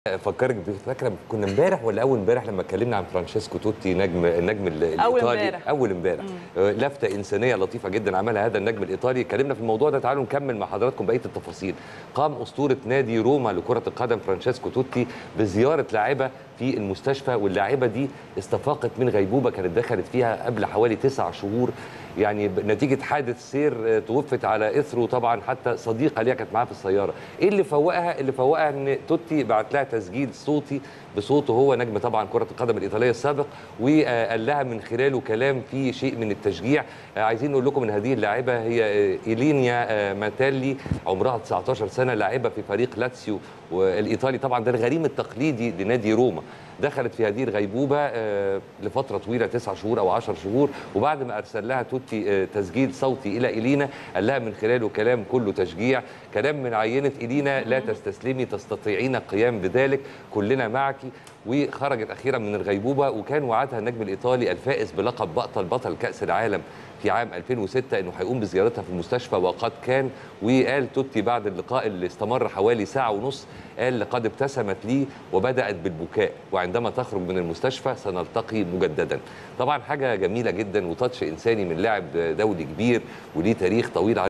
فكرك فاكره كنا امبارح ولا اول امبارح لما اتكلمنا عن فرانشيسكو توتي نجم النجم ال- أول الايطالي امبارح. اول امبارح آه، لفته انسانيه لطيفه جدا عملها هذا النجم الايطالي اتكلمنا في الموضوع ده تعالوا نكمل مع حضراتكم بقيه التفاصيل قام اسطوره نادي روما لكره القدم فرانشيسكو توتي بزياره لاعبه في المستشفى واللاعبه دي استفاقت من غيبوبه كانت دخلت فيها قبل حوالي تسع شهور يعني ب- نتيجه حادث سير آه، توفت على اثره طبعا حتى صديقه ليها كانت معاها في السياره ايه اللي فوقها اللي فوقها ان توتي بعت لها تسجيل صوتي بصوته هو نجم طبعا كره القدم الايطاليه السابق وقال لها من خلاله كلام فيه شيء من التشجيع آه، عايزين نقول لكم ان هذه اللاعبه هي آه، ايلينيا آه، ماتالي عمرها 19 سنه لاعبه في فريق لاتسيو والايطالي طبعا ده الغريم التقليدي لنادي روما دخلت في هذه الغيبوبه آه، لفتره طويله تسع شهور او 10 شهور وبعد ما ارسل لها توتي آه، تسجيل صوتي الى ايلينا قال لها من خلاله كلام كله تشجيع كلام من عينه ايلينا لا تستسلمي تستطيعين القيام بذلك كلنا معك وخرجت اخيرا من الغيبوبه وكان وعدها النجم الايطالي الفائز بلقب بطل بطل كاس العالم في عام 2006 انه هيقوم بزيارتها في المستشفى وقد كان وقال توتي بعد اللقاء اللي استمر حوالي ساعه ونص قال لقد ابتسمت لي وبدات بالبكاء وعندما تخرج من المستشفى سنلتقي مجددا طبعا حاجه جميله جدا وتاتش انساني من لاعب دولي كبير وليه تاريخ طويل